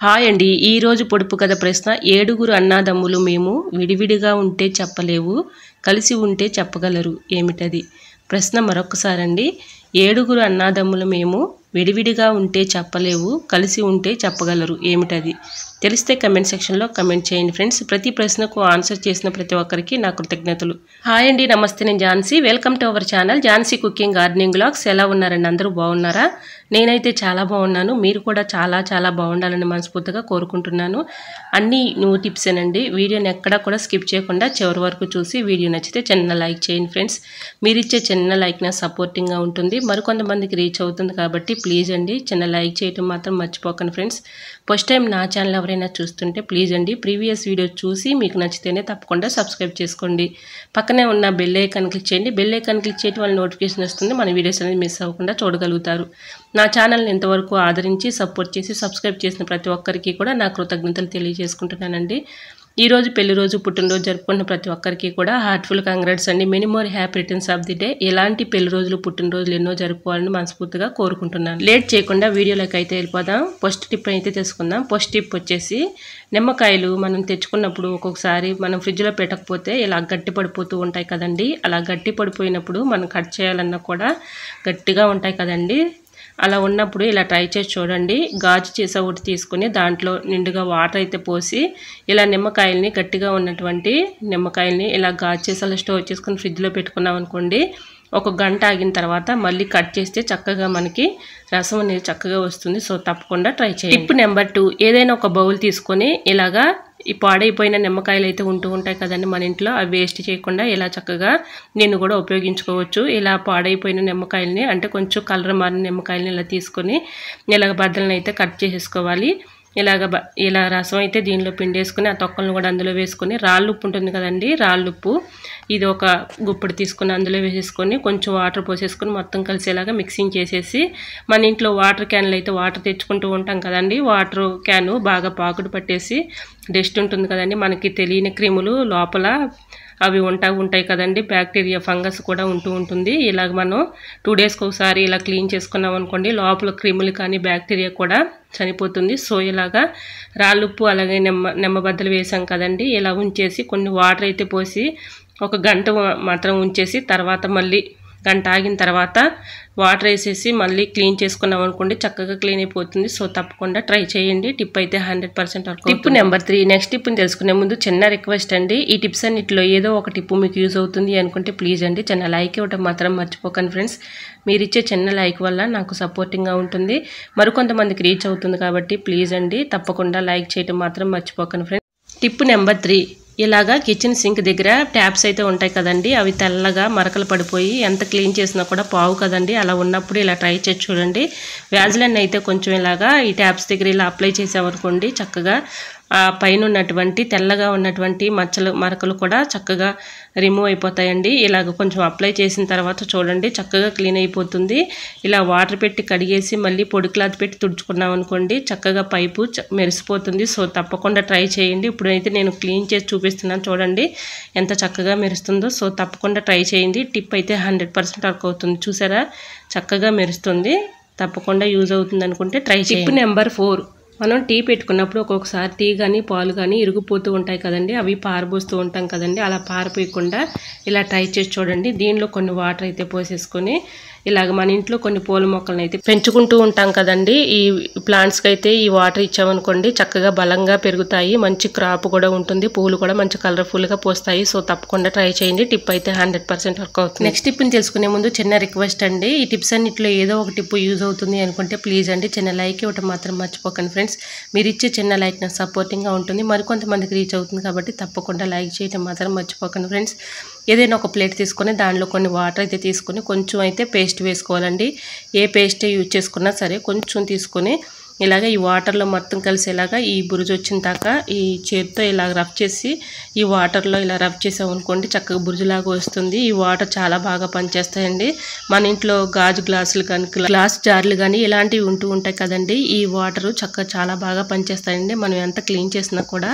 hi అండి ఈరోజు పొడుపు కథ ప్రశ్న ఏడుగురు అన్నాదమ్ములు మేము విడివిడిగా ఉంటే చెప్పలేవు కలిసి ఉంటే చెప్పగలరు ఏమిటది ప్రశ్న మరొకసారండి ఏడుగురు అన్నాదమ్ములు మేము విడివిడిగా ఉంటే చెప్పలేవు కలిసి ఉంటే చెప్పగలరు ఏమిటది తెలిస్తే కమెంట్ సెక్షన్లో కమెంట్ చేయండి ఫ్రెండ్స్ ప్రతి ప్రశ్నకు ఆన్సర్ చేసిన ప్రతి ఒక్కరికి నా కృతజ్ఞతలు హాయ్ అండి నమస్తే నేను Jhansi welcome to our channel Jhansi cooking gardening blogs ఎలా ఉన్నారండి అందరూ బాగున్నారా నేనైతే చాలా బాగున్నాను మీరు కూడా చాలా చాలా బాగుండాలని మనస్ఫూర్తిగా కోరుకుంటున్నాను అన్ని న్యూ టిప్సేనండి వీడియోని ఎక్కడా కూడా స్కిప్ చేయకుండా చివరి వరకు చూసి వీడియో నచ్చితే చిన్న లైక్ చేయండి ఫ్రెండ్స్ మీరు ఇచ్చే చిన్న లైక్ నా సపోర్టింగ్గా ఉంటుంది మరికొంతమందికి రీచ్ అవుతుంది కాబట్టి ప్లీజ్ అండి చిన్న లైక్ చేయటం మాత్రం మర్చిపోకండి ఫ్రెండ్స్ ఫస్ట్ టైం నా ఛానల్ ఎవరైనా చూస్తుంటే ప్లీజ్ అండి ప్రీవియస్ వీడియో చూసి మీకు నచ్చితేనే తప్పకుండా సబ్స్క్రైబ్ చేసుకోండి పక్కనే ఉన్న బెల్ ఐకాన్ క్లిక్ చేయండి బెల్ ఐకాన్ క్లిక్ చేయడం వల్ల నోటిఫికేషన్ వస్తుంది మన వీడియోస్ అనేది మిస్ అవ్వకుండా చూడగలుగుతారు నా ఛానల్ని ఇంతవరకు ఆదరించి సపోర్ట్ చేసి సబ్స్క్రైబ్ చేసిన ప్రతి ఒక్కరికి కూడా నా కృతజ్ఞతలు తెలియజేసుకుంటున్నానండి ఈ రోజు పెళ్లి రోజు పుట్టినరోజు జరుపుకున్న ప్రతి ఒక్కరికి కూడా హార్ట్ఫుల్ కంగ్రాట్స్ అండి many more happy returns of the day ఎలాంటి పెళ్లి రోజులు పుట్టినరోజులు ఎన్నో జరుపుకోవాలని మనస్ఫూర్తిగా కోరుకుంటున్నాను లేట్ చేయకుండా వీడియోలోకి అయితే వెళ్ళిపోదాం ఫస్ట్ టిప్ అయితే తెలుసుకుందాం ఫస్ట్ టిప్ వచ్చేసి నిమ్మకాయలు మనం తెచ్చుకున్నప్పుడు ఒక్కొక్కసారి మనం ఫ్రిడ్జ్లో పెట్టకపోతే ఇలా గట్టి పడిపోతూ ఉంటాయి కదండి అలా గట్టి పడిపోయినప్పుడు మనం కట్ చేయాలన్నా కూడా గట్టిగా ఉంటాయి కదండి అలా ఉన్నప్పుడు ఇలా ట్రై చేసి చూడండి గాజు చేసే ఒకటి తీసుకుని దాంట్లో నిండుగా వాటర్ అయితే పోసి ఇలా నిమ్మకాయల్ని గట్టిగా ఉన్నటువంటి నిమ్మకాయల్ని ఇలా గాజు చేసేలా స్టోర్ చేసుకుని ఫ్రిడ్జ్లో పెట్టుకున్నాం అనుకోండి ఒక గంట ఆగిన తర్వాత మళ్ళీ కట్ చేస్తే చక్కగా మనకి రసం అనేది చక్కగా వస్తుంది సో తప్పకుండా ట్రై చేయండి టిప్ నెంబర్ టూ ఏదైనా ఒక బౌల్ తీసుకొని ఇలాగా ఈ పాడైపోయిన నిమ్మకాయలు అయితే ఉంటూ ఉంటాయి కదండి మన ఇంట్లో అవి వేస్ట్ చేయకుండా ఇలా చక్కగా నేను కూడా ఉపయోగించుకోవచ్చు ఇలా పాడైపోయిన నిమ్మకాయలని అంటే కొంచెం కలర్ మారిన నిమ్మకాయలని ఇలా తీసుకొని ఇలాగ బద్దలను అయితే కట్ చేసేసుకోవాలి ఇలాగ బ ఇలా రసం అయితే దీనిలో పిండేసుకుని ఆ తొక్కలను కూడా అందులో వేసుకొని రాళ్ళు ఉప్పు ఉంటుంది కదండి రాళ్ళు ఉప్పు ఇది ఒక గుప్పుడు తీసుకొని అందులో వేసేసుకొని కొంచెం వాటర్ పోసేసుకొని మొత్తం కలిసేలాగా మిక్సింగ్ చేసేసి మన ఇంట్లో వాటర్ క్యాన్లు అయితే వాటర్ తెచ్చుకుంటూ ఉంటాం కదండి వాటర్ క్యాను బాగా పాకుడు పట్టేసి డస్ట్ ఉంటుంది కదండి మనకి తెలియని క్రిములు లోపల అవి ఉంటా ఉంటాయి కదండి బ్యాక్టీరియా ఫంగస్ కూడా ఉంటూ ఉంటుంది ఇలాగ మనం టూ డేస్కి ఒకసారి ఇలా క్లీన్ చేసుకున్నాం అనుకోండి లోపల క్రిములు కానీ బ్యాక్టీరియా కూడా చనిపోతుంది సో ఇలాగా రాళ్ళుప్పు అలాగే నిమ్మ నిమ్మబద్దలు వేసాం కదండి ఇలా ఉంచేసి కొన్ని వాటర్ అయితే పోసి ఒక గంట మాత్రం ఉంచేసి తర్వాత మళ్ళీ గంట ఆగిన తర్వాత వాటర్ వేసేసి మళ్ళీ క్లీన్ చేసుకున్నాం అనుకోండి చక్కగా క్లీన్ అయిపోతుంది సో తప్పకుండా ట్రై చేయండి టిప్ అయితే hundred percent tip number three next టిప్ని తెలుసుకునే ముందు చిన్న రిక్వెస్ట్ అండి ఈ టిప్స్ అన్నిటిలో ఏదో ఒక టిప్ మీకు యూజ్ అవుతుంది అనుకుంటే ప్లీజ్ అండి చిన్న లైక్ ఇవ్వడం మాత్రం మర్చిపోకండి ఫ్రెండ్స్ మీరు ఇచ్చే చిన్న లైక్ వల్ల నాకు సపోర్టింగ్గా ఉంటుంది మరికొంతమందికి రీచ్ అవుతుంది కాబట్టి ప్లీజ్ అండి తప్పకుండా లైక్ చేయడం మాత్రం మర్చిపోకండి ఫ్రెండ్స్ టిప్ నెంబర్ త్రీ ఇలాగా కిచెన్ సింక్ దగ్గర ట్యాప్స్ అయితే ఉంటాయి కదండి అవి తెల్లగా మరకలు పడిపోయి ఎంత క్లీన్ చేసినా కూడా పావు కదండి అలా ఉన్నప్పుడు ఇలా ట్రై చేసి చూడండి వ్యాజ్లైన్ అయితే కొంచెం ఇలాగా ఈ ట్యాప్స్ దగ్గర ఇలా అప్లై చేసామనుకోండి చక్కగా ఆ పైన ఉన్నటువంటి తెల్లగా ఉన్నటువంటి మచ్చలు మరకలు కూడా చక్కగా రిమూవ్ అయిపోతాయండి ఇలాగ కొంచెం అప్లై చేసిన తర్వాత చూడండి చక్కగా క్లీన్ అయిపోతుంది ఇలా వాటర్ పెట్టి కడిగేసి మళ్ళీ పొడి క్లాత్ పెట్టి తుడుచుకున్నాం అనుకోండి చక్కగా పైపు మెరిసిపోతుంది సో తప్పకుండా ట్రై చేయండి ఇప్పుడైతే నేను క్లీన్ చేసి చూపిస్తున్నాను చూడండి ఎంత చక్కగా మెరుస్తుందో సో తప్పకుండా ట్రై చేయండి టిప్ అయితే హండ్రెడ్ పర్సెంట్ వర్క్ అవుతుంది చూసారా చక్కగా మెరుస్తుంది తప్పకుండా యూజ్ అవుతుంది అనుకుంటే ట్రై టిప్ నెంబర్ ఫోర్ మనం టీ పెట్టుకున్నప్పుడు ఒక్కొక్కసారి టీ కానీ పాలు కానీ ఇరిగిపోతూ ఉంటాయి కదండి అవి పారబోస్తూ ఉంటాం కదండి అలా పారిపోయకుండా ఇలా ట్రై చేసి చూడండి దీనిలో కొన్ని వాటర్ అయితే పోసేసుకొని ఇలాగ మన ఇంట్లో కొన్ని పూల మొక్కలను అయితే పెంచుకుంటూ ఉంటాం కదండి ఈ ప్లాంట్స్కి అయితే ఈ వాటర్ ఇచ్చామనుకోండి చక్కగా బలంగా పెరుగుతాయి మంచి క్రాప్ కూడా ఉంటుంది పూలు కూడా మంచి కలర్ఫుల్గా పోస్తాయి సో తప్పకుండా ట్రై చేయండి టిప్ అయితే హండ్రెడ్ పర్సెంట్ వర్క్ అవుతుంది నెక్స్ట్ టిప్ని తెలుసుకునే ముందు చిన్న రిక్వెస్ట్ అండి ఈ టిప్స్ అన్నింటిలో ఏదో ఒక టిప్ యూజ్ అవుతుంది అనుకుంటే ప్లీజ్ అండి చిన్న లైక్ ఇవ్వటం మాత్రం మర్చిపోకండి ఫ్రెండ్స్ మీరు ఇచ్చే చిన్న లైక్ నాకు సపోర్టింగ్గా ఉంటుంది మరికొంతమందికి రీచ్ అవుతుంది కాబట్టి తప్పకుండా లైక్ చేయటం మాత్రం మర్చిపోకండి ఫ్రెండ్స్ ఏదైనా ఒక ప్లేట్ తీసుకొని దానిలో కొన్ని వాటర్ అయితే తీసుకొని కొంచెం అయితే పేస్ట్ వేసుకోవాలండి ఏ పేస్ట్ యూజ్ చేసుకున్నా సరే కొంచెం తీసుకొని ఇలాగ ఈ వాటర్లో మొత్తం కలిసేలాగా ఈ బురుజు వచ్చిన దాకా ఈ చేతితో ఇలా రబ్ చేసి ఈ వాటర్లో ఇలా రబ్ చేసాం అనుకోండి చక్కగా బురుజులాగా వస్తుంది ఈ వాటర్ చాలా బాగా పనిచేస్తాయండి మన ఇంట్లో గాజు గ్లాసులు కానీ గ్లాస్ జార్లు కానీ ఇలాంటివి ఉంటూ ఉంటాయి కదండి ఈ వాటర్ చక్కగా చాలా బాగా పనిచేస్తాయండి మనం ఎంత క్లీన్ చేసినా కూడా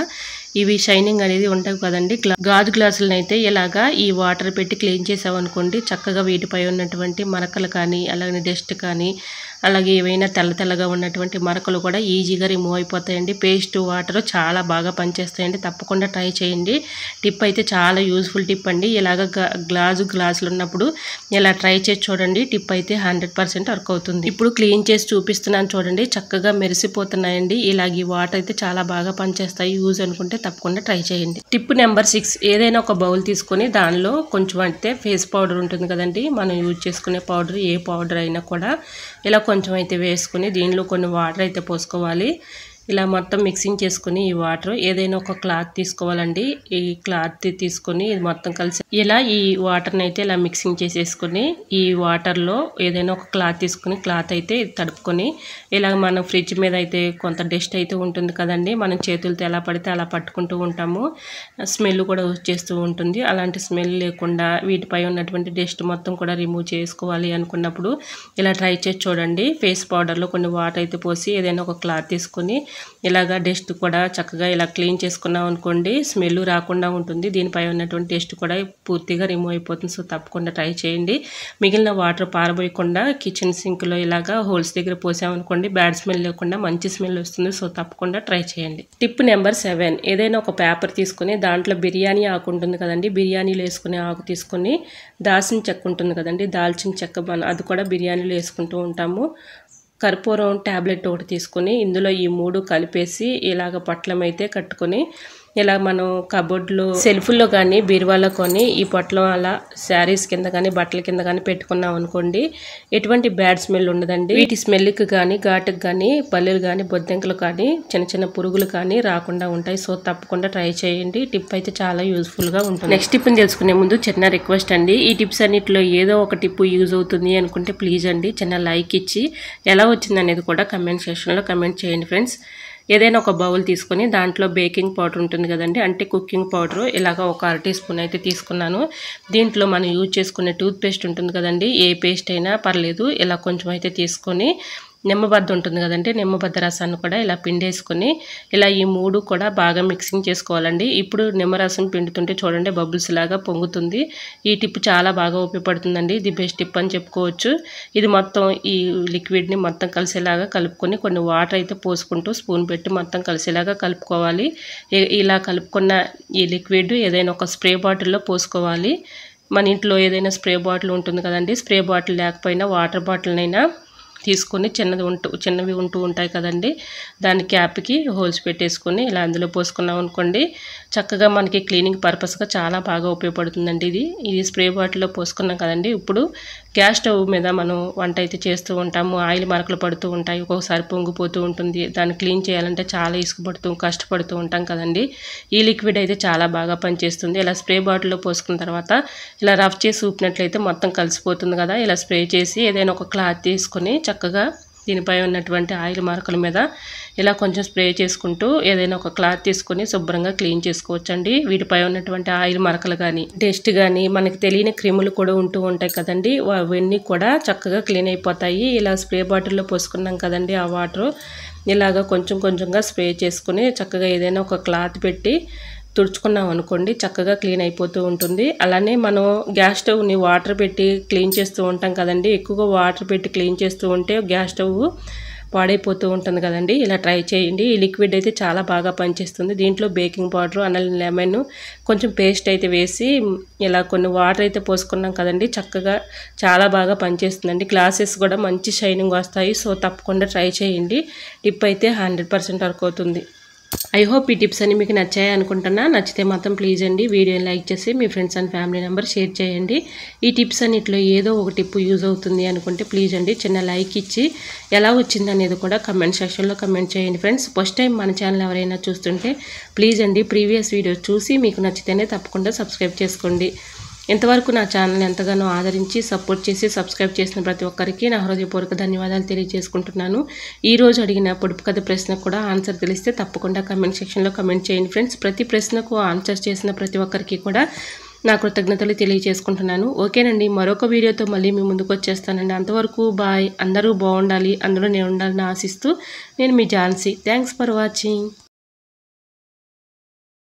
ఇవి షైనింగ్ అనేది ఉంటాయి కదండి గ్లా- గాజు గ్లాసులను అయితే ఇలాగా ఈ వాటర్ పెట్టి క్లీన్ చేసామనుకోండి చక్కగా వీటిపై ఉన్నటువంటి మరకలు కానీ అలాగే డస్ట్ కానీ అలాగే ఏవైనా తెల్ల తెల్లగా ఉన్నటువంటి మరకలు కూడా ఈజీగా రిమూవ్ అయిపోతాయండి పేస్ట్ వాటర్ చాలా బాగా పనిచేస్తాయండి తప్పకుండా ట్రై చేయండి టిప్ అయితే చాలా యూస్ఫుల్ టిప్ అండి ఇలాగ గ- గ్లాసు గ్లాసులు ఉన్నప్పుడు ఇలా ట్రై చేసి చూడండి టిప్ అయితే హండ్రెడ్ పర్సెంట్ వర్క్ అవుతుంది ఇప్పుడు క్లీన్ చేసి చూపిస్తున్నాను చూడండి చక్కగా మెరిసిపోతున్నాయండి ఇలాగ ఈ వాటర్ అయితే చాలా బాగా పనిచేస్తాయి యూజ్ అనుకుంటే తప్పకుండా ట్రై చేయండి టిప్ నెంబర్ సిక్స్ ఏదైనా ఒక బౌల్ తీసుకొని దానిలో కొంచెం అయితే ఫేస్ పౌడర్ ఉంటుంది కదండి మనం యూజ్ చేసుకునే పౌడర్ ఏ పౌడర్ అయినా కూడా ఇలా కొంచెం అయితే వేసుకుని దీనిలో కొన్ని వాటర్ అయితే పోసుకోవాలి ఇలా మొత్తం మిక్సింగ్ చేసుకుని ఈ వాటర్ ఏదైనా ఒక క్లాత్ తీసుకోవాలండి ఈ క్లాత్ తీసుకొని ఇది మొత్తం కలిసి ఇలా ఈ వాటర్ని అయితే ఇలా మిక్సింగ్ చేసేసుకుని ఈ వాటర్లో ఏదైనా ఒక క్లాత్ తీసుకుని క్లాత్ అయితే తడుపుకొని ఇలా మనం ఫ్రిడ్జ్ మీద అయితే కొంత డస్ట్ అయితే ఉంటుంది కదండి మనం చేతులతో ఎలా పడితే అలా పట్టుకుంటూ ఉంటాము స్మెల్ కూడా వచ్చేస్తూ ఉంటుంది అలాంటి స్మెల్ లేకుండా వీటిపై ఉన్నటువంటి డస్ట్ మొత్తం కూడా రిమూవ్ చేసుకోవాలి అనుకున్నప్పుడు ఇలా ట్రై చేసి చూడండి ఫేస్ పౌడర్లో కొన్ని వాటర్ అయితే పోసి ఏదైనా ఒక క్లాత్ తీసుకొని ఇలాగా డస్ట్ కూడా చక్కగా ఇలా క్లీన్ చేసుకున్నాం అనుకోండి స్మెల్ రాకుండా ఉంటుంది దీనిపై ఉన్నటువంటి డస్ట్ కూడా పూర్తిగా రిమూవ్ అయిపోతుంది సో తప్పకుండా ట్రై చేయండి మిగిలిన వాటర్ పారబోయకుండా కిచెన్ సింక్లో ఇలాగా హోల్స్ దగ్గర పోసామనుకోండి బ్యాడ్ స్మెల్ లేకుండా మంచి స్మెల్ వస్తుంది సో తప్పకుండా ట్రై చేయండి టిప్ నెంబర్ సెవెన్ ఏదైనా ఒక పేపర్ తీసుకొని దాంట్లో బిర్యానీ ఆకు ఉంటుంది కదండి బిర్యానీలో వేసుకునే ఆకు తీసుకొని దాల్చిన చెక్క ఉంటుంది కదండి దాల్చిన చెక్క మన అది కూడా బిర్యానీలో వేసుకుంటూ ఉంటాము కర్పూరం ట్యాబ్లెట్ ఒకటి తీసుకొని ఇందులో ఈ మూడు కలిపేసి ఇలాగ పొట్లం అయితే కట్టుకొని ఇలా మనం కబోర్డ్లో సెల్ఫ్లో కానీ బీరువాలో కొని ఈ పొట్లం అలా శారీస్ కింద కానీ బట్టల కింద కానీ పెట్టుకున్నాం అనుకోండి ఎటువంటి బ్యాడ్ స్మెల్ ఉండదండి వీటి స్మెల్కి కానీ ఘాటుకి కానీ పల్లెలు కానీ బొద్దెంకలు కానీ చిన్న చిన్న పురుగులు కానీ రాకుండా ఉంటాయి సో తప్పకుండా ట్రై చేయండి టిప్ అయితే చాలా యూస్ఫుల్గా ఉంటుంది నెక్స్ట్ టిప్ని తెలుసుకునే ముందు చిన్న రిక్వెస్ట్ అండి ఈ టిప్స్ అన్నిటిలో ఏదో ఒక టిప్ యూజ్ అవుతుంది అనుకుంటే ప్లీజ్ అండి చిన్న లైక్ ఇచ్చి ఎలా వచ్చింది అనేది కూడా కమెంట్ సెక్షన్లో కమెంట్ చేయండి ఫ్రెండ్స్ ఏదైనా ఒక బౌల్ తీసుకొని దాంట్లో బేకింగ్ పౌడర్ ఉంటుంది కదండి అంటే కుకింగ్ పౌడర్ ఇలాగ ఒక అర టీ స్పూన్ అయితే తీసుకున్నాను దీంట్లో మనం యూజ్ చేసుకునే టూత్ పేస్ట్ ఉంటుంది కదండి ఏ పేస్ట్ అయినా పర్లేదు ఇలా కొంచెం అయితే తీసుకొని నిమ్మబద్ద ఉంటుంది కదండి నిమ్మబద్ద రసాన్ని కూడా ఇలా పిండేసుకొని ఇలా ఈ మూడు కూడా బాగా మిక్సింగ్ చేసుకోవాలండి ఇప్పుడు నిమ్మరసం పిండుతుంటే చూడండి బబుల్స్ లాగా పొంగుతుంది ఈ టిప్ చాలా బాగా ఉపయోగపడుతుందండి ఇది బెస్ట్ టిప్ అని చెప్పుకోవచ్చు ఇది మొత్తం ఈ లిక్విడ్ని మొత్తం కలిసేలాగా కలుపుకొని కొన్ని వాటర్ అయితే పోసుకుంటూ స్పూన్ పెట్టి మొత్తం కలిసేలాగా కలుపుకోవాలి ఇ- ఇలా కలుపుకున్న ఈ లిక్విడ్ ఏదైనా ఒక స్ప్రే బాటిల్లో పోసుకోవాలి మన ఇంట్లో ఏదైనా స్ప్రే బాటిల్ ఉంటుంది కదండి స్ప్రే బాటిల్ లేకపోయినా వాటర్ బాటిల్నైనా తీసుకొని చిన్నది ఉంటూ చిన్నవి ఉంటూ ఉంటాయి కదండి దాని క్యాప్కి హోల్స్ పెట్టేసుకొని ఇలా అందులో పోసుకున్నాం అనుకోండి చక్కగా మనకి క్లీనింగ్ పర్పస్గా చాలా బాగా ఉపయోగపడుతుందండి ఇది ఇది స్ప్రే బాటిల్లో పోసుకున్నాం కదండి ఇప్పుడు గ్యాస్ స్టవ్ మీద మనం వంట అయితే చేస్తూ ఉంటాము ఆయిల్ మరకలు పడుతూ ఉంటాయి ఒక్కొక్కసారి పొంగిపోతూ ఉంటుంది దాన్ని క్లీన్ చేయాలంటే చాలా ఇసుకుపడుతూ కష్టపడుతూ ఉంటాం కదండి ఈ లిక్విడ్ అయితే చాలా బాగా పనిచేస్తుంది ఇలా స్ప్రే బాటిల్లో పోసుకున్న తర్వాత ఇలా రఫ్ చేసి ఊపినట్లయితే మొత్తం కలిసిపోతుంది కదా ఇలా స్ప్రే చేసి ఏదైనా ఒక క్లాత్ తీసుకొని చక్కగా దీనిపై ఉన్నటువంటి ఆయిల్ మరకల మీద ఇలా కొంచెం స్ప్రే చేసుకుంటూ ఏదైనా ఒక క్లాత్ తీసుకొని శుభ్రంగా క్లీన్ చేసుకోవచ్చండి వీటిపై ఉన్నటువంటి ఆయిల్ మరకలు కానీ డస్ట్ కానీ మనకి తెలియని క్రిములు కూడా ఉంటూ ఉంటాయి కదండి వా- అవన్నీ కూడా చక్కగా క్లీన్ అయిపోతాయి ఇలా స్ప్రే బాటిల్లో పోసుకున్నాం కదండి ఆ వాటర్ ఇలాగ కొంచెం కొంచెంగా స్ప్రే చేసుకుని చక్కగా ఏదైనా ఒక క్లాత్ పెట్టి తుడుచుకున్నాం అనుకోండి చక్కగా క్లీన్ అయిపోతూ ఉంటుంది అలానే మనం గ్యాస్ స్టవ్ని వాటర్ పెట్టి క్లీన్ చేస్తూ ఉంటాం కదండి ఎక్కువగా వాటర్ పెట్టి క్లీన్ చేస్తూ ఉంటే గ్యాస్ స్టవ్ పాడైపోతూ ఉంటుంది కదండి ఇలా ట్రై చేయండి ఈ లిక్విడ్ అయితే చాలా బాగా పనిచేస్తుంది దీంట్లో బేకింగ్ పౌడర్ అన్న లెమన్ కొంచెం పేస్ట్ అయితే వేసి ఇలా కొన్ని వాటర్ అయితే పోసుకున్నాం కదండి చక్కగా చాలా బాగా పనిచేస్తుందండి గ్లాసెస్ కూడా మంచి షైనింగ్ వస్తాయి సో తప్పకుండా ట్రై చేయండి టిప్ అయితే హండ్రెడ్ పర్సెంట్ వర్క్ అవుతుంది ఐ హోప్ ఈ టిప్స్ అన్ని మీకు నచ్చాయి అనుకుంటున్నా నచ్చితే మాత్రం ప్లీజ్ అండి వీడియోని లైక్ చేసి మీ friends and family number share చేయండి ఈ టిప్స్ అన్నిట్లో ఏదో ఒక టిప్ యూజ్ అవుతుంది అనుకుంటే ప్లీజ్ అండి చిన్న లైక్ ఇచ్చి ఎలా వచ్చింది అనేది కూడా కమెంట్ సెక్షన్లో కమెంట్ చేయండి ఫ్రెండ్స్ ఫస్ట్ టైం మన ఛానల్ ఎవరైనా చూస్తుంటే ప్లీజ్ అండి ప్రీవియస్ వీడియోస్ చూసి మీకు నచ్చితేనే తప్పకుండా సబ్స్క్రైబ్ చేసుకోండి ఇంతవరకు నా ఛానల్ ఎంతగానో ఆదరించి సపోర్ట్ చేసి సబ్స్క్రైబ్ చేసిన ప్రతి ఒక్కరికి నా హృదయపూర్వక ధన్యవాదాలు తెలియజేసుకుంటున్నాను ఈ రోజు అడిగిన పొడుపు కథ ప్రశ్నకు కూడా ఆన్సర్ తెలిస్తే తప్పకుండా కమెంట్ సెక్షన్లో కమెంట్ చేయండి ఫ్రెండ్స్ ప్రతి ప్రశ్నకు ఆన్సర్ చేసిన ప్రతి ఒక్కరికి కూడా నా కృతజ్ఞతలు తెలియజేసుకుంటున్నాను ఓకేనండి మరొక వీడియోతో మళ్ళీ మీ ముందుకు వచ్చేస్తానండి అంతవరకు బాయ్ అందరూ బాగుండాలి అందరూ నేను ఉండాలని ఆశిస్తూ నేను మీ ఝాన్సీ థ్యాంక్స్ ఫర్ వాచింగ్